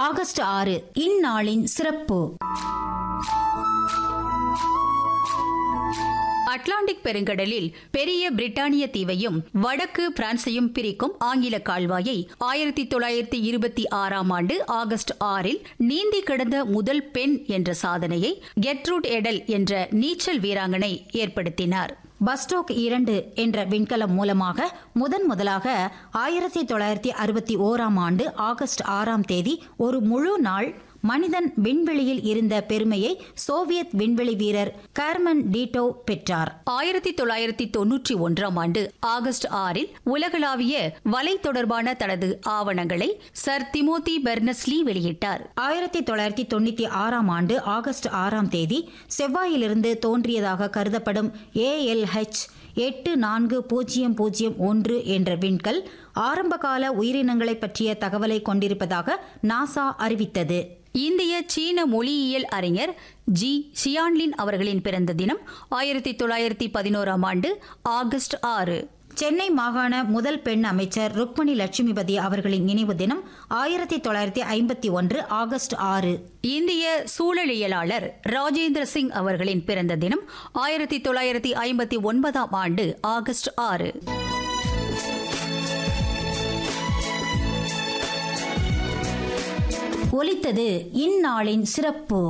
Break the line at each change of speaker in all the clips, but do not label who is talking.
August ஆறு இந்நாளின் சிறப்பு
அட்லாண்டிக் பெருங்கடலில் பெரிய பிரிட்டானிய தீவையும் வடக்கு பிரான்சையும் பிரிக்கும் ஆங்கில கால்வாயை ஆயிரத்தி தொள்ளாயிரத்தி இருபத்தி ஆறாம் ஆண்டு ஆகஸ்ட் ஆறில் நீந்தி கடந்த முதல் பெண் என்ற சாதனையை கெட்ரூட் எடல் என்ற நீச்சல் வீராங்கனை ஏற்படுத்தினார்
பஸ்டோக் இரண்டு என்ற விண்கலம் மூலமாக முதன் முதலாக ஆயிரத்தி தொள்ளாயிரத்தி அறுபத்தி ஓராம் ஆண்டு ஆகஸ்ட் ஆறாம் தேதி ஒரு முழு நாள் மனிதன் விண்வெளியில் இருந்த பெருமையை சோவியத் விண்வெளி வீரர் கார்மன் டீட்டோ பெற்றார்
ஆயிரத்தி தொள்ளாயிரத்தி தொன்னூற்றி ஒன்றாம் ஆண்டு ஆகஸ்ட் ஆறில் உலகளாவிய வலை தொடர்பான தனது ஆவணங்களை சர் திமோதி பெர்னஸ்லி வெளியிட்டார்
ஆயிரத்தி தொள்ளாயிரத்தி தொண்ணூத்தி ஆறாம் ஆண்டு ஆகஸ்ட் ஆறாம் தேதி செவ்வாயிலிருந்து தோன்றியதாக கருதப்படும் ஏஎல்ஹெச் எட்டு நான்கு பூஜ்ஜியம் பூஜ்ஜியம் ஒன்று என்ற விண்கல் ஆரம்பகால உயிரினங்களை பற்றிய தகவலை கொண்டிருப்பதாக நாசா அறிவித்தது
இந்திய சீன மொழியியல் அறிஞர் ஜி ஷியான்லின் அவர்களின் பிறந்த தினம் ஆயிரத்தி தொள்ளாயிரத்தி பதினோராம் ஆண்டு ஆகஸ்ட் ஆறு
சென்னை மாகாண முதல் பெண் அமைச்சர் ருக்மணி லட்சுமிபதி அவர்களின் நினைவு தினம் ஆயிரத்தி தொள்ளாயிரத்தி ஐம்பத்தி ஒன்று ஆகஸ்ட் ஆறு
இந்திய சூழலியலாளர் ராஜேந்திர சிங் அவர்களின் பிறந்த தினம் ஆயிரத்தி தொள்ளாயிரத்தி ஐம்பத்தி ஒன்பதாம் ஆண்டு ஆகஸ்ட் ஆறு
ஒலித்தது இந்நாளின் சிறப்பு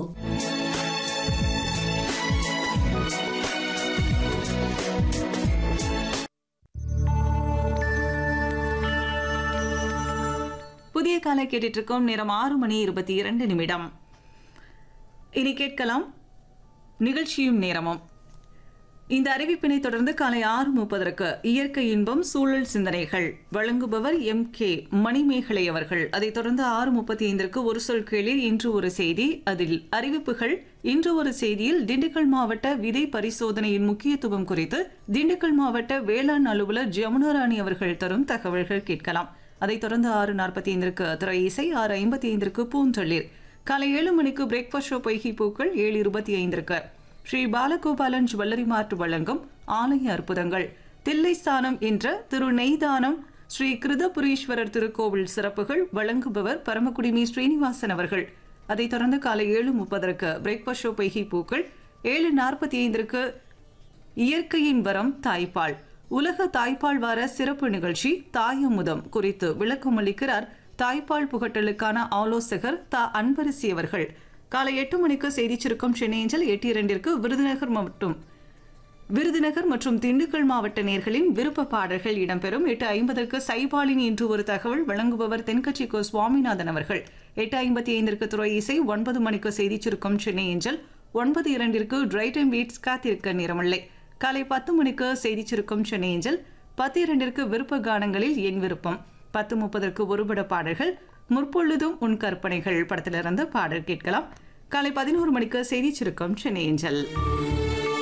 புதிய காலை கேட்டுட்டு இருக்கோம் நேரம் ஆறு மணி இருபத்தி இரண்டு நிமிடம் இனி கேட்கலாம் நிகழ்ச்சியும் நேரமும் இந்த அறிவிப்பினை தொடர்ந்து காலை ஆறு முப்பதற்கு இயற்கை இன்பம் சூழல் சிந்தனைகள் வழங்குபவர் எம் கே மணிமேகலை அவர்கள் அதைத் தொடர்ந்து ஆறு முப்பத்தி ஐந்திற்கு ஒரு சொல் கேளிர் இன்று ஒரு செய்தி அதில் அறிவிப்புகள் இன்று ஒரு செய்தியில் திண்டுக்கல் மாவட்ட விதை பரிசோதனையின் முக்கியத்துவம் குறித்து திண்டுக்கல் மாவட்ட வேளாண் அலுவலர் ஜமுனாராணி அவர்கள் தரும் தகவல்கள் கேட்கலாம் அதைத் தொடர்ந்து ஆறு நாற்பத்தி ஐந்திற்கு திரை இசை ஆறு ஐம்பத்தி ஐந்திற்கு பூந்தொழில் காலை ஏழு மணிக்கு பிரேக்ஃபாஸ்ட் ஷோ பொய்கி பூக்கள் ஏழு இருபத்தி ஐந்திற்கு ஸ்ரீ பாலகோபாலன் ஜுவல்லரி மார்ட் வழங்கும் ஆலய அற்புதங்கள் தில்லைஸ்தானம் என்ற திரு நெய்தானம் ஸ்ரீ கிருதபுரீஸ்வரர் திருக்கோவில் சிறப்புகள் வழங்குபவர் பரமக்குடிமி ஸ்ரீனிவாசன் அவர்கள் அதைத் தொடர்ந்து காலை ஏழு முப்பதற்கு பிரேக்ஃபாஸ்ட் ஷோ பொய்கி பூக்கள் ஏழு நாற்பத்தி ஐந்திற்கு இயற்கையின் வரம் தாய்ப்பால் உலக தாய்ப்பால் வார சிறப்பு நிகழ்ச்சி தாயமுதம் குறித்து விளக்கம் அளிக்கிறார் தாய்ப்பால் புகட்டலுக்கான ஆலோசகர் தா அன்பரசி அவர்கள் காலை எட்டு மணிக்கு செய்தி சுருக்கம் சென்னையஞ்சல் எட்டு இரண்டிற்கு விருதுநகர் மற்றும் விருதுநகர் மற்றும் திண்டுக்கல் மாவட்ட நேர்களின் விருப்ப பாடல்கள் இடம்பெறும் எட்டு ஐம்பதற்கு சைபாலின் இன்று ஒரு தகவல் வழங்குபவர் தென்கட்சி கோ சுவாமிநாதன் அவர்கள் எட்டு ஐம்பத்தி ஐந்திற்கு துறை இசை ஒன்பது மணிக்கு செய்தி சுருக்கம் சென்னை ஏஞ்சல் ஒன்பது இரண்டிற்கு டிரைட் அண்ட் வீட்ஸ் காத்திருக்க நிறமில்லை காலை பத்து மணிக்கு செய்தி சுருக்கம் சென்னை ஏஞ்சல் பத்து இரண்டிற்கு விருப்ப கானங்களில் என் விருப்பம் பத்து முப்பதற்கு ஒருபட பாடல்கள் முற்பொழுதும் உன் கற்பனைகள் படத்திலிருந்து பாடல் கேட்கலாம் காலை பதினோரு மணிக்கு செய்தி சுருக்கம் சென்னை ஏஞ்சல்